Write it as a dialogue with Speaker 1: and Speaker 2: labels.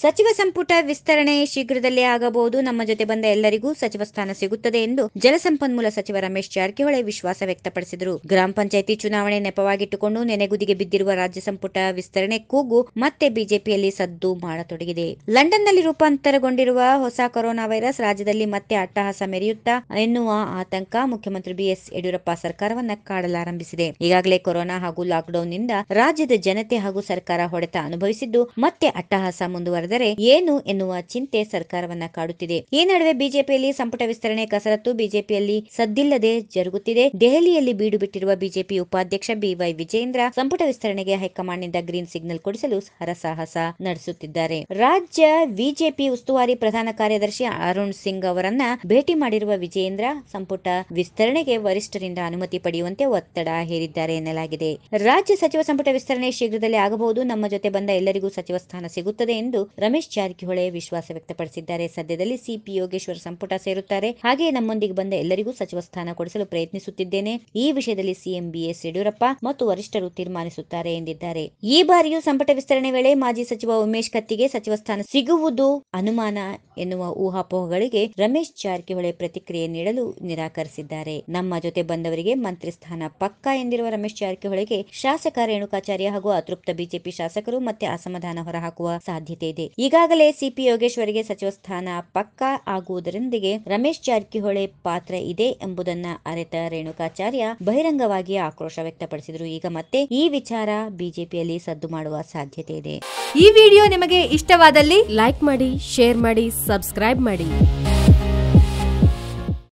Speaker 1: ಸಚಿವ ಸಂಪುಟ ವಿಸ್ತರಣೆ ಶೀಘ್ರದಲ್ಲೇ ಆಗಬಹುದು ನಮ್ಮ ಜೊತೆ ಬಂದ ಎಲ್ಲರಿಗೂ ಸಚಿವ ಸ್ಥಾನ ಸಿಗುತ್ತದೆ ಎಂದು ಜಲಸಂಪನ್ಮೂಲ ಸಚಿವ ರಮೇಶ್ ಜಾರಕಿಹೊಳಿ ವಿಶ್ವಾಸ ವ್ಯಕ್ತಪಡಿಸಿದರು ಗ್ರಾಮ ಪಂಚಾಯಿತಿ ಚುನಾವಣೆ ನೆಪವಾಗಿಟ್ಟುಕೊಂಡು ನೆನೆಗುದಿಗೆ ಬಿದ್ದಿರುವ ರಾಜ್ಯ ಸಂಪುಟ ವಿಸ್ತರಣೆ ಕೂಗು ಮತ್ತೆ ಬಿಜೆಪಿಯಲ್ಲಿ ಸದ್ದು ಮಾಡತೊಡಗಿದೆ ಲಂಡನ್ನಲ್ಲಿ ರೂಪಾಂತರಗೊಂಡಿರುವ ಹೊಸ ಕೊರೋನಾ ವೈರಸ್ ರಾಜ್ಯದಲ್ಲಿ ಮತ್ತೆ ಅಟ್ಟಹಾಸ ಮೆರೆಯುತ್ತಾ ಎನ್ನುವ ಆತಂಕ ಮುಖ್ಯಮಂತ್ರಿ ಬಿಎಸ್ ಯಡಿಯೂರಪ್ಪ ಸರ್ಕಾರವನ್ನ ಕಾಡಲಾರಂಭಿಸಿದೆ ಈಗಾಗಲೇ ಕೊರೋನಾ ಹಾಗೂ ಲಾಕ್ಡೌನ್ನಿಂದ ರಾಜ್ಯದ ಜನತೆ ಹಾಗೂ ಸರ್ಕಾರ ಹೊಡೆತ ಅನುಭವಿಸಿದ್ದು ಮತ್ತೆ ಅಟ್ಟಹಾಸ ಮುಂದುವರೆದರೆ ಏನು ಎನ್ನುವ ಚಿಂತೆ ಸರ್ಕಾರವನ್ನ ಕಾಡುತ್ತಿದೆ ಈ ನಡುವೆ ಬಿಜೆಪಿಯಲ್ಲಿ ಸಂಪುಟ ವಿಸ್ತರಣೆ ಕಸರತ್ತು ಬಿಜೆಪಿಯಲ್ಲಿ ಸದ್ದಿಲ್ಲದೆ ಜರುಗುತ್ತಿದೆ ದೆಹಲಿಯಲ್ಲಿ ಬೀಡು ಬಿಟ್ಟಿರುವ ಬಿಜೆಪಿ ಉಪಾಧ್ಯಕ್ಷ ಬಿವೈ ವಿಜೇಂದ್ರ ಸಂಪುಟ ವಿಸ್ತರಣೆಗೆ ಹೈಕಮಾಂಡ್ನಿಂದ ಗ್ರೀನ್ ಸಿಗ್ನಲ್ ಕೊಡಿಸಲು ಹರಸಾಹಸ ನಡೆಸುತ್ತಿದ್ದಾರೆ ರಾಜ್ಯ ಬಿಜೆಪಿ ಉಸ್ತುವಾರಿ ಪ್ರಧಾನ ಕಾರ್ಯದರ್ಶಿ ಅರುಣ್ ಸಿಂಗ್ ಅವರನ್ನ ಭೇಟಿ ಮಾಡಿರುವ ವಿಜೇಂದ್ರ ಸಂಪುಟ ವಿಸ್ತರಣೆಗೆ ವರಿಷ್ಠರಿಂದ ಅನುಮತಿ ಪಡೆಯುವಂತೆ ಒತ್ತಡ ಹೇರಿದ್ದಾರೆ ಎನ್ನಲಾಗಿದೆ ರಾಜ್ಯ ಸಚಿವ ಸಂಪುಟ ವಿಸ್ತರಣೆ ಶೀಘ್ರದಲ್ಲೇ ಆಗಬಹುದು ನಮ್ಮ ಜೊತೆ ಬಂದ ಎಲ್ಲರಿಗೂ ಸಚಿವ ಸ್ಥಾನ ಸಿಗುತ್ತದೆ ಎಂದು ರಮೇಶ್ ಜಾರಕಿಹೊಳಿ ವಿಶ್ವಾಸ ವ್ಯಕ್ತಪಡಿಸಿದ್ದಾರೆ ಸದ್ಯದಲ್ಲಿ ಸಿಪಿ ಯೋಗೇಶ್ವರ್ ಸಂಪುಟ ಸೇರುತ್ತಾರೆ ಹಾಗೆಯೇ ನಮ್ಮೊಂದಿಗೆ ಬಂದ ಎಲ್ಲರಿಗೂ ಸಚಿವ ಸ್ಥಾನ ಕೊಡಿಸಲು ಪ್ರಯತ್ನಿಸುತ್ತಿದ್ದೇನೆ ಈ ವಿಷಯದಲ್ಲಿ ಸಿಎಂ ಬಿಎಸ್ ಯಡಿಯೂರಪ್ಪ ಮತ್ತು ವರಿಷ್ಠರು ತೀರ್ಮಾನಿಸುತ್ತಾರೆ ಎಂದಿದ್ದಾರೆ ಈ ಬಾರಿಯೂ ಸಂಪುಟ ವಿಸ್ತರಣೆ ವೇಳೆ ಮಾಜಿ ಸಚಿವ ಉಮೇಶ್ ಕತ್ತಿಗೆ ಸಚಿವ ಸ್ಥಾನ ಸಿಗುವುದು ಅನುಮಾನ ಎನ್ನುವ ಊಹಾಪೋಹಗಳಿಗೆ ರಮೇಶ್ ಜಾರಕಿಹೊಳಿ ಪ್ರತಿಕ್ರಿಯೆ ನೀಡಲು ನಿರಾಕರಿಸಿದ್ದಾರೆ ನಮ್ಮ ಜೊತೆ ಬಂದವರಿಗೆ ಮಂತ್ರಿ ಸ್ಥಾನ ಪಕ್ಕಾ ಎಂದಿರುವ ರಮೇಶ್ ಜಾರಕಿಹೊಳಿಗೆ ಶಾಸಕ ರೇಣುಕಾಚಾರ್ಯ ಹಾಗೂ ಅತೃಪ್ತ ಬಿಜೆಪಿ ಶಾಸಕರು ಮತ್ತೆ ಅಸಮಾಧಾನ ಹೊರಹಾಕುವ ಸಾಧ್ಯತೆ ಇದೆ ಈಗಾಗಲೇ ಸಿಪಿ ಯೋಗೇಶ್ವರಿಗೆ ಸಚಿವ ಸ್ಥಾನ ಪಕ್ಕಾ ಆಗುವುದರೊಂದಿಗೆ ರಮೇಶ್ ಜಾರಕಿಹೊಳಿ ಪಾತ್ರ ಇದೆ ಎಂಬುದನ್ನ ಅರಿತ ರೇಣುಕಾಚಾರ್ಯ ಬಹಿರಂಗವಾಗಿ ಆಕ್ರೋಶ ವ್ಯಕ್ತಪಡಿಸಿದರು ಈಗ ಮತ್ತೆ ಈ ವಿಚಾರ ಬಿಜೆಪಿಯಲ್ಲಿ ಸದ್ದು ಮಾಡುವ ಸಾಧ್ಯತೆ ಇದೆ
Speaker 2: ಈ ವಿಡಿಯೋ ನಿಮಗೆ ಇಷ್ಟವಾದಲ್ಲಿ
Speaker 3: ಲೈಕ್ ಮಾಡಿ ಶೇರ್ ಮಾಡಿ ಸಬ್ಸ್ಕ್ರೈಬ್ ಮಾಡಿ